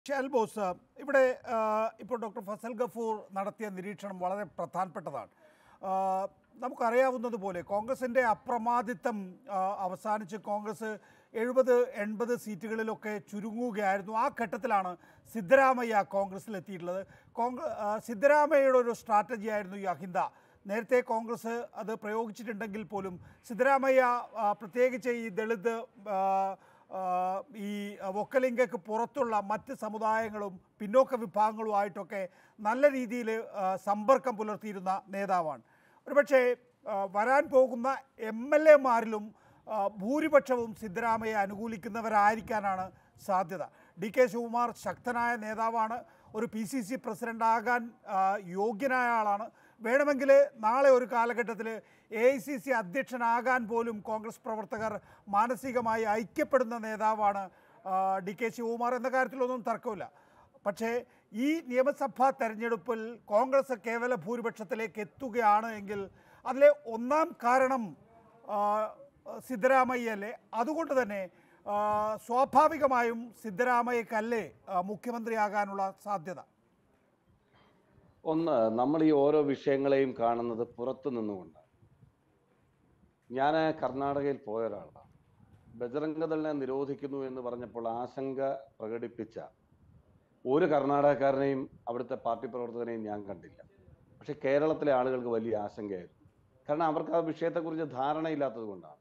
Shall boss ഇവിടെ ആ, ഇപ്പോൾ ഡോക്ടർ ഫസൽ ഗഫൂർ നടത്തിയ നിരീക്ഷണം വളരെ പ്രധാനപ്പെട്ടതാണ് ആ, നമുക്കറിയാവുന്നതുപോലെ കോൺഗ്രസിൻ്റെ അപ്രമാദിത്വം ആ, അവസാനിച്ച് കോൺഗ്രസ് എഴുപത് എൺപത് സീറ്റുകളിലൊക്കെ ചുരുങ്ങുകയായിരുന്നു ആ ഘട്ടത്തിലാണ് സിദ്ധരാമയ്യ കോൺഗ്രസ്സിലെത്തിയിട്ടുള്ളത് കോൺഗ്രസ് സിദ്ധരാമയ്യയുടെ ഒരു സ്ട്രാറ്റജി ആയിരുന്നു ഈ അഹിന്ദ നേരത്തെ കോൺഗ്രസ് അത് പ്രയോഗിച്ചിട്ടുണ്ടെങ്കിൽ പോലും സിദ്ധരാമയ്യ ആ, പ്രത്യേകിച്ച് ഈ ദളിത് ആ, ആ, ഈ വൊക്കലിംഗക്ക് പുറത്തുള്ള മറ്റ് സമുദായങ്ങളും പിന്നോക്ക വിഭാഗങ്ങളുമായിട്ടൊക്കെ നല്ല രീതിയിൽ സമ്പർക്കം പുലർത്തിയിരുന്ന നേതാവാണ് ഒരുപക്ഷെ ആ, വരാൻ പോകുന്ന എം എൽ എമാരിലും ഭൂരിപക്ഷവും സിദ്ധരാമയ്യ അനുകൂലിക്കുന്നവരായിരിക്കാനാണ് സാധ്യത ഡി കെ ശിവകുമാർ ശക്തനായ നേതാവാണ് ഒരു പി സി സി പ്രസിഡന്റ് ആകാൻ ആ, യോഗ്യനായ ആളാണ് വേണമെങ്കിൽ നാളെ ഒരു കാലഘട്ടത്തിൽ എ ഐ സി സി അധ്യക്ഷനാകാൻ പോലും കോൺഗ്രസ് പ്രവർത്തകർ മാനസികമായി ഐക്യപ്പെടുന്ന നേതാവാണ് ആ, ഡി കെ ശിവകുമാർ എന്ന കാര്യത്തിലൊന്നും തർക്കമില്ല പക്ഷേ ഈ നിയമസഭാ തെരഞ്ഞെടുപ്പിൽ കോൺഗ്രസ് കേവല ഭൂരിപക്ഷത്തിലേക്ക് എത്തുകയാണ് എങ്കിൽ അതിലെ ഒന്നാം കാരണം ആ, സിദ്ധരാമയ്യല്ലേ അതുകൊണ്ട് തന്നെ ആ, സ്വാഭാവികമായും സിദ്ധരാമയ്യക്കല്ലേ ആ, മുഖ്യമന്ത്രിയാകാനുള്ള സാധ്യത ഒന്ന് നമ്മൾ ഈ ഓരോ വിഷയങ്ങളെയും കാണുന്നത് പുറത്തു നിന്നുകൊണ്ടാണ് ഞാൻ കർണാടകയിൽ പോയ ഒരാളാണ് ബജറംഗദളിനെ നിരോധിക്കുന്നു എന്ന് പറഞ്ഞപ്പോൾ ആശങ്ക പ്രകടിപ്പിച്ച ഒരു കർണാടകക്കാരനെയും അവിടുത്തെ പാർട്ടി പ്രവർത്തകനെയും ഞാൻ കണ്ടില്ല പക്ഷെ കേരളത്തിലെ ആളുകൾക്ക് വലിയ ആശങ്കയായിരുന്നു കാരണം അവർക്ക് ആ വിഷയത്തെക്കുറിച്ച് ധാരണയില്ലാത്തത് കൊണ്ടാണ്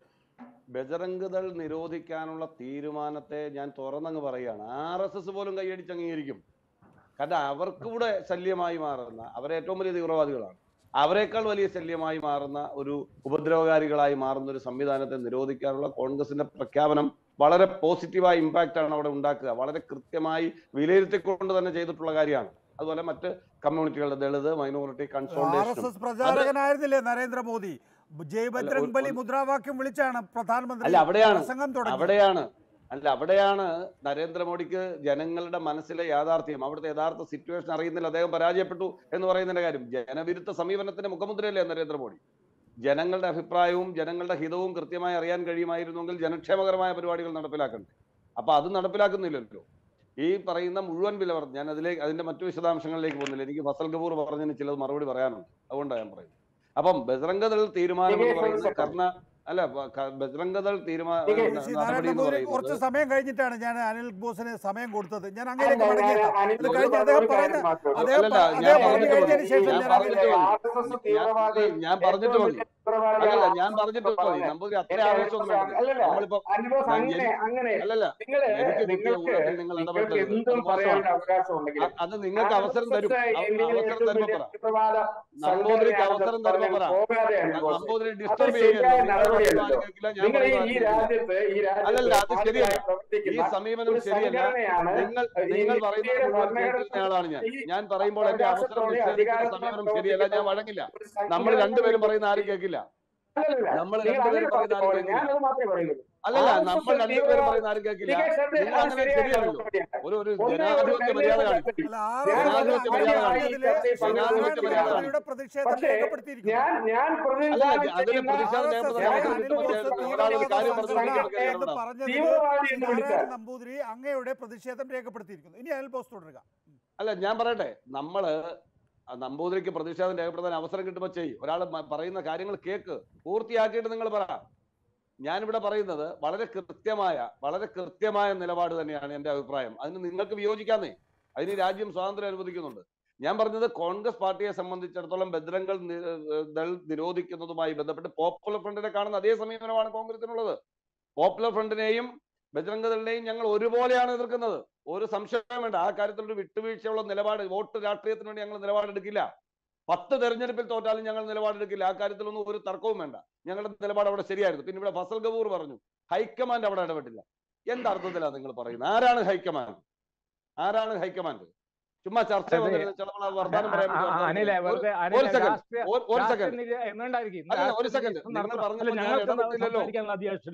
ബജറംഗദൾ നിരോധിക്കാനുള്ള തീരുമാനത്തെ ഞാൻ തുറന്നങ്ങ് പറയുകയാണ് ആർ എസ് എസ് പോലും കൈയടിച്ച് അംഗീകരിക്കും കാരണം അവർക്കൂടെ ശല്യമായി മാറുന്ന അവരെ ഏറ്റവും വലിയ തീവ്രവാദികളാണ് അവരെക്കാൾ വലിയ ശല്യമായി മാറുന്ന ഒരു ഉപദ്രവകാരികളായി മാറുന്ന ഒരു സംവിധാനത്തെ നിരോധിക്കാനുള്ള കോൺഗ്രസിന്റെ പ്രഖ്യാപനം വളരെ പോസിറ്റീവായ ഇമ്പാക്റ്റ് ആണ് അവിടെ ഉണ്ടാക്കുക വളരെ കൃത്യമായി വിലയിരുത്തിക്കൊണ്ട് തന്നെ ചെയ്തിട്ടുള്ള കാര്യമാണ് അതുപോലെ മറ്റ് കമ്മ്യൂണിറ്റികളുടെ Dalit minority R S consultation S പ്രചാരകനായിരുന്നില്ലേ നരേന്ദ്രമോദി ജയ് ഒരു- ബജ്രംഗ് ബലി ഒരു- മുദ്രാവാക്യം വിളിച്ചാണ് പ്രധാനമന്ത്രി അല്ല അവിടെയാണ് പ്രസംഗം തുടങ്ങി അവിടെയാണ് അല്ല അവിടെയാണ് നരേന്ദ്രമോദിക്ക് ജനങ്ങളുടെ മനസ്സിലെ യാഥാർത്ഥ്യം അവിടുത്തെ യഥാർത്ഥ സിറ്റുവേഷൻ അറിയുന്നില്ല അദ്ദേഹം പരാജയപ്പെട്ടു എന്ന് പറയുന്നതിന്റെ കാര്യം ജനവിരുദ്ധ സമീപനത്തിന്റെ മുഖമുദ്രയല്ലേ നരേന്ദ്രമോദി ജനങ്ങളുടെ അഭിപ്രായവും ജനങ്ങളുടെ ഹിതവും കൃത്യമായി അറിയാൻ കഴിയുമായിരുന്നെങ്കിൽ ജനക്ഷേമകരമായ പരിപാടികൾ നടപ്പിലാക്കണ്ടേ അപ്പൊ അത് നടപ്പിലാക്കുന്നില്ലല്ലോ ഈ പറയുന്ന മുഴുവൻ വില വർദ്ധ ഞാൻ അതിലേക്ക് അതിന്റെ മറ്റു വിശദാംശങ്ങളിലേക്ക് പോകുന്നില്ല എനിക്ക് ഫസൽ കപൂർ പറഞ്ഞതിന് ചിലത് മറുപടി പറയാനുണ്ട് അതുകൊണ്ടാണ് ഞാൻ പറയുന്നത് അപ്പം ബജറംഗദൾ തീരുമാനം എന്ന് പറയുന്നത് കർണ അല്ല ബ- ബജറംഗദൾ തീരുമാന ടികെ, ശ്രീ നടപടി നാരായണ എന്ന് നമ്പൂതിരി പറയുന്നത് കുറച്ച് സമയം കഴിഞ്ഞിട്ടാണ് ഞാൻ അനിൽ ബോസിന് സമയം കൊടുത്തത് ഞാൻ അല്ല, അങ്ങനെയൊക്കെ ഞാൻ- മടങ്ങിയേക്കാം അനിൽ ഇത് ബോസ് കഴിഞ്ഞ് പറഞ്ഞ അദ്ദേഹം ഒരു പറഞ്ഞ കാര്യം മാത്രമേ ഉള്ളൂ. അദ്ദേഹം അല്ലല്ല, അദ്ദേഹം ഞാൻ പറഞ്ഞു പറഞ്ഞിട്ട് കഴിഞ്ഞതിന് മതി. ശേഷം ഞാൻ ഞാൻ പറഞ്ഞിട്ട് അതിലേക്ക് മതി. RSS തീവ്രവാദി ഞാൻ- ഞാൻ പറഞ്ഞിട്ട് ഏറ്റവും മതി വലിയ തീവ്രവാദിയാണ് അല്ലല്ല ഞാൻ പറഞ്ഞിട്ട് മതി നമ്പൂതിരി അത്ര എന്നെ ആവേശമൊന്നും വേണ്ട. അല്ലല്ല നമ്മളിപ്പോ അനുഭവം ഞാൻ അങ്ങനെ എനിക്ക് അങ്ങനെ അല്ലല്ല നിങ്ങള് എനിക്ക് കിട്ടിയ നിങ്ങൾക്ക് ഊഴത്തിൽ നിങ്ങൾ നിങ്ങൾക്ക് ഇടപെട്ടത് എന്തും അത് പറയാനുള്ള മോശമാണ്. അവകാശം ഉണ്ടെങ്കിൽ അ- അത് നിങ്ങൾക്ക് അവസരം തരും അവ- അവസരം തരുമ്പോ പറ തീവ്രവാദ നമ്പൂതിരിക്ക് അവസരം തരുമ്പോ പറ പോകാതെ അനുഭവം നമ്പൂതിരി അത് ഡിസ്റ്റർബ് ശരിയായ ചെയ്യരുത് നിങ്ങൾ നടപടിയല്ലല്ലോ. പറയുന്നത് കേൾക്കില്ല ഞാൻ നിങ്ങൾ ഈ പറയുന്നത് ഈ കേൾക്കില്ല. രാജ്യത്ത് ഈ അല്ലല്ല, അത് രാജ്യത്ത് ശരിയല്ല. ഈ പ്രവർത്തിക്കുന്ന സമീപനം ഒരു ശരിയല്ല സംഘടനയാണ് നിങ്ങൾ ഈ നിങ്ങൾ ഇന്ത്യയുടെ പറയുന്നത് മുഴുവൻ ഭരണഘടന കേൾക്കുന്ന ആളാണ് ഞാൻ ഈ ഞാൻ പറയുമ്പോൾ എന്റെ അവസരം അവകാശത്തോടെ നിഷേധിക്കുന്ന അധികാരത്തോടെ സമീപനം ശരിയല്ല ഞാൻ വഴങ്ങില്ല ഒരു നമ്മൾ സംഘടന രണ്ടുപേരും പറയുന്ന ആരും കേൾക്കില്ല അല്ലല്ല, നമ്മൾ നിങ്ങൾ രണ്ടുപേരും അങ്ങനെ പറയുന്ന ആരും പറഞ്ഞോളൂ. കേൾക്കില്ല ഞാനത് മാത്രമേ പറയുള്ളൂ അല്ലല്ല ആർ എസ് നമ്മൾ എസ് രണ്ടുപേരും തീവ്രവാദ- പറയുന്ന ആരും കേൾക്കില്ല ടികെ ശ്രദ്ധ- നിങ്ങൾ അത് അങ്ങനെ ശരിയായ ശരിയല്ലല്ലോ നടപടിയാണ്. ഒരു ഒരു ഒന്ന് ഒരു ജനാധിപത്യ മര്യാദ കല്യാണം കാണിക്കും നടത്തി. അല്ല, ആർ ഞാൻ എസ് എസ് ജനാധിപത്യ അങ്ങനെ മര്യാദ പറഞ്ഞതില് കാണിക്കും. ശ്രീ ജനാധിപത്യ നാരായണ മര്യാദ നമ്പൂതിരിയുടെ പ്രതിഷേധം പക്ഷേ രേഖപ്പെടുത്തിയിരിക്കുന്നു ഞാൻ ഞാൻ അല്ല പ്രതിനിധാനം അതിന് ചെയ്യുന്ന പ്രതിഷേധം ആർ എസ് രേഖപ്പെടുത്താൻ എസ് അവസരം അനിൽ കിട്ടുമ്പോൾ ബോസ് ഒരാൾ ഒരു കാര്യം തീവ്രവാദ പറഞ്ഞു സംഘടന കൊടുക്കാൻ എന്ന് കഴിയണം പറഞ്ഞതിൽ തീവ്രവാദി ശ്രീ എന്ന് നാരായണ വിളിച്ചാൽ നമ്പൂതിരി അങ്ങയുടെ പ്രതിഷേധം രേഖപ്പെടുത്തിയിരിക്കുന്നു ഇനി അനിൽ ബോസ് തുടരുക അല്ല ഞാൻ പറയട്ടെ നമ്മള് ആ നമ്പൂതിരിക്ക് പ്രതിഷേധം രേഖപ്പെടുത്താൻ അവസരം കിട്ടുമ്പോൾ ചെയ്യും ഒരാൾ പറയുന്ന കാര്യങ്ങൾ കേക്ക് പൂർത്തിയാക്കിയിട്ട് നിങ്ങൾ പറ ഞാനിവിടെ പറയുന്നത് വളരെ കൃത്യമായ വളരെ കൃത്യമായ നിലപാട് തന്നെയാണ് എന്റെ അഭിപ്രായം അതിന് നിങ്ങൾക്ക് വിയോജിക്കാന്നേ അതിന് ഈ രാജ്യം സ്വാതന്ത്ര്യം അനുവദിക്കുന്നുണ്ട് ഞാൻ പറഞ്ഞത് കോൺഗ്രസ് പാർട്ടിയെ സംബന്ധിച്ചിടത്തോളം ബദ്രംഗൾ നി- ഏഹ് ദൾ നിരോധിക്കുന്നതുമായി ബന്ധപ്പെട്ട് പോപ്പുലർ ഫ്രണ്ടിനെ കാണുന്ന അതേ സമീപനമാണ് കോൺഗ്രസിനുള്ളത് പോപ്പുലർ ഫ്രണ്ടിനെയും ബജ്രംഗ ദളിനെയും ഞങ്ങൾ ഒരുപോലെയാണ് എതിർക്കുന്നത് ഒരു സംശയം വേണ്ട ആ കാര്യത്തിൽ ഒരു വിട്ടുവീഴ്ചയുള്ള നിലപാട് വോട്ട് രാഷ്ട്രീയത്തിന് വേണ്ടി ഞങ്ങൾ നിലപാടെടുക്കില്ല പത്ത് തെരഞ്ഞെടുപ്പിൽ തോറ്റാലും ഞങ്ങൾ നിലപാടെടുക്കില്ല ആ കാര്യത്തിലൊന്നും ഒരു തർക്കവും വേണ്ട ഞങ്ങളുടെ നിലപാട് അവിടെ ശരിയായിരുന്നു പിന്നെ ഇവിടെ ഫസൽ ഗബൂർ പറഞ്ഞു ഹൈക്കമാൻഡ് അവിടെ ഇടപെട്ടില്ല എന്തർത്ഥത്തിലാണ് നിങ്ങൾ പറയുന്നത് ആരാണ് ഹൈക്കമാൻഡ് ആരാണ് ഹൈക്കമാൻഡ് ചുമ്മാ ചർച്ച അതെ. വന്നിരുന്ന് ചിലപ്പോൾ ആ വർത്താനം പറയാൻ വേണ്ടി ആ, ആ, വർത്താനം അനിലെ പറയും. വെറുതെ ഒരു- അനിലെ ഒരു second. രാഷ്ട്രീയ- ഒരു- ഒരു രാഷ്ട്രീയ second. നിര്യ- എന്നുണ്ടായിരിക്കും. അല്ല, ഒരു രാഷ്ട്രീയ second. നിരീക്ഷണം നിങ്ങൾ നടത്തണം. പറഞ്ഞപ്പോൾ അല്ല, ഞാൻ ഞങ്ങൾക്ക് ഇടപെട്ടില്ലല്ലോ. സംസാരിക്കാനുള്ള അധികാരമില്ലേ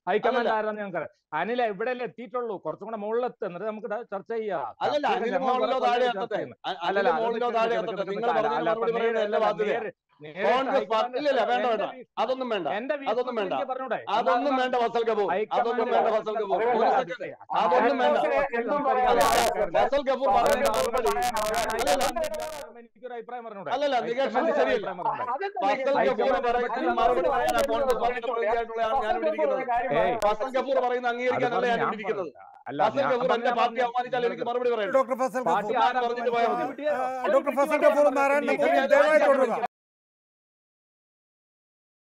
ഹൈക്കമാൻഡ് അല്ലല്ല. ആരാന്ന് ഞങ്ങൾക്ക് അനില ഇവിടെ എത്തിയിട്ടുള്ളൂ കുറച്ചും കൂടെ മുകളിലെത്ത് എന്നിട്ട് നമുക്ക് ഇത് ചർച്ച ചെയ്യാം അല്ലല്ല ചർച്ചയൊക്കെ അനിൽ ഞങ്ങൾ മോളിലോ കുറെ താഴെ കൊല്ലം ചർച്ച എത്തട്ടെ ചെയ്യുന്നു. അ- അല്ലല്ല അനിൽ അത് മോളിലോ നിൽക്ക് താഴെ നിൽക്ക് എത്തട്ടെ നിൽക്ക് നിങ്ങൾ നിൽക്ക്. പറഞ്ഞ അല്ല, മറുപടി അപ്പൊ പറയുന്നത് എന്റെ നേരെ- ബാധ്യതയാണ് നേരെ- നേരെ കോൺഗ്രസ് പാർട്ടി ഹൈക്കമാൻഡ് ഇല്ല വേണ്ട എന്റെ വേണ്ട വീക്ഷണം- അതൊന്നും വേണ്ട എന്റെ അതൊന്നും വീക്ഷണം വേണ്ട. എനിക്ക് പറഞ്ഞൂടെ അതൊന്നും വേണ്ട ഫസൽ കപൂർ അതൊന്നും വേണ്ട ഫസൽ കപൂർ ഒരു വേണ്ട. സെക്കൻഡ് അതൊന്നും വേണ്ട എന്തും പറയാം. ഫസൽ കപൂർ പറയുന്ന മറുപടി എനിക്കൊരു അഭിപ്രായം പറഞ്ഞൂടെ അല്ലല്ല നികേഷ് അത് ശരിയല്ല ഫസൽ കപൂർ പറയുന്ന മറുപടി പറയാൻ കോൺഗ്രസ് പാർട്ടിയുടെ പ്രതിനിധിയായിട്ടുള്ളതാണ് ഞാൻ ഇവിടെ ഇരിക്കുന്നത് ഏയ്. ഫസൽ കപൂർ പറയുന്ന അംഗീകരിക്കാനല്ല ഞാൻ ഇവിടെ ഇരിക്കുന്നത് അല്ല ഫസൽ ഞാൻ കപൂർ എന്റെ പറഞ്ഞ- പാർട്ടി അവമാനിച്ചാൽ എനിക്ക് മറുപടി പറയണം ഡോക്ടർ ഫസൽ പാർട്ടി ഗഫൂർ ആരാ പറഞ്ഞിട്ട് പോയാൽ മതി. ആ, ഡോക്ടർ ഫസൽ ഗഫൂർ നാരായണൻ നമ്പൂതിരി ദയവായി തുടരുക